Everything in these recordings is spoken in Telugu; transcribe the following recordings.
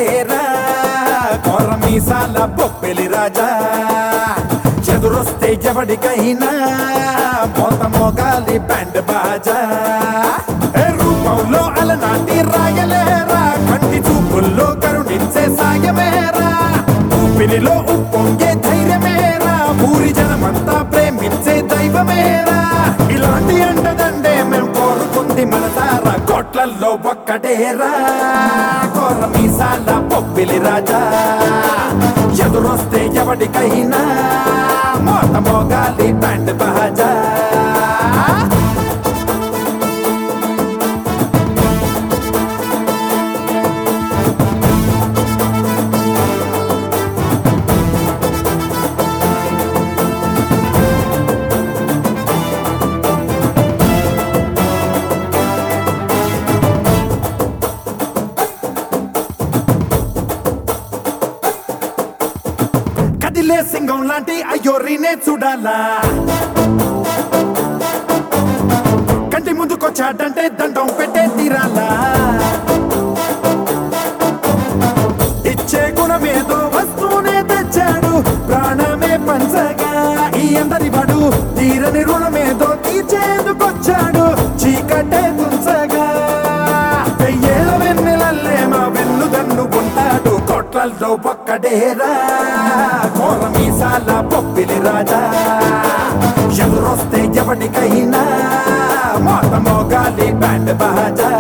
ఒక్కటేరా కొర మీసాల బొప్పెలి రాజా ఎదురొస్తే ఎవడికైనా మోత మోగాలి బ్యాండ్ బాజా ఏ రూపంలో అలనాటి రాయలేరా కంటి చూపుల్లో కరుణించే సాయమేరా ఊపిరిలో ఉప్పొంగే ధైర్యమేరా ఊరి జనమంతా ప్రేమించే దైవమేరా ఇలాంటి అంటదండే మేం కోరుకుంది మన తార కోట్లల్లో ఒక్కటేరా కోర మీసాల పొప్పిలి రాజా ఎదురొస్తే ఎవడికైనా మోత మోగాలి బ్యాండ్ బాజా కదిలే సింగం లాంటి అయ్యోరినే చూడాలా కంటి ముందుకొచ్చాడంటే దండం పెట్టే తీరాలా ఇచ్చే గుణమేదో వస్తువునే తెచ్చాడు ప్రాణమే పంచగా ఈ అందరి వాడు తీరని రుణమేదో తీర్చేందుకొచ్చాడు చీకటే తుంచగా వెయ్యేళ్ళ వెన్నెలల్లే మా వెన్నుదన్ను ఉంటాడు కొట్లల్లో ఒక్కడేరా కోర మీసాల పొప్పిలి రాజా ఎదురొస్తే ఎవడికైనా మోత మోగాలి బ్యాండ్ బాజా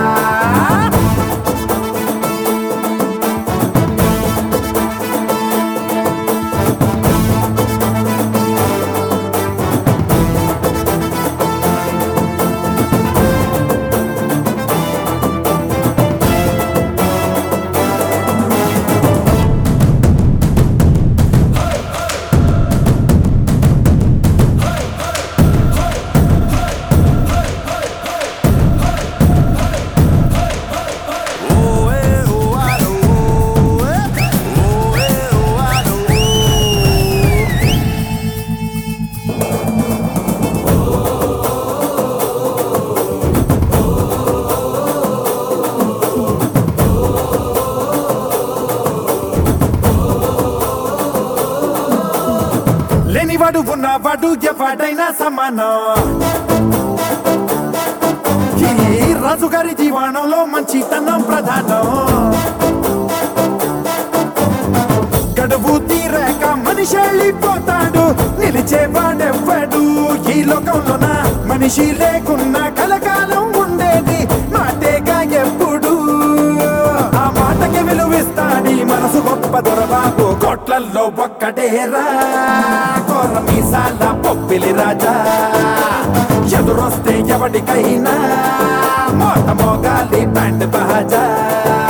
లేనివాడు ఉన్నవాడు ఎవడైనా సమానం ఈ రాజుగారి జీవనంలో మంచితనం ప్రధానం గడువు తీరాక మనిషి వెళ్ళిపోతాడు నిలిచేవాడెవ్వడు ఈ లోకంలోన మనిషి లేకున్నా కలకాలం ఉండేది మాటేగా ఎప్పుడు ఆ మాటకి విలువిస్తాడి మనసు గొప్ప దొరబాబు కోట్లల్లో ఒక్కటేరా కోర మీసాల పొప్పిలి రాజా ఎదురొస్తే ఎవడికైనా మోత మోగాలి బ్యాండ్ బాజా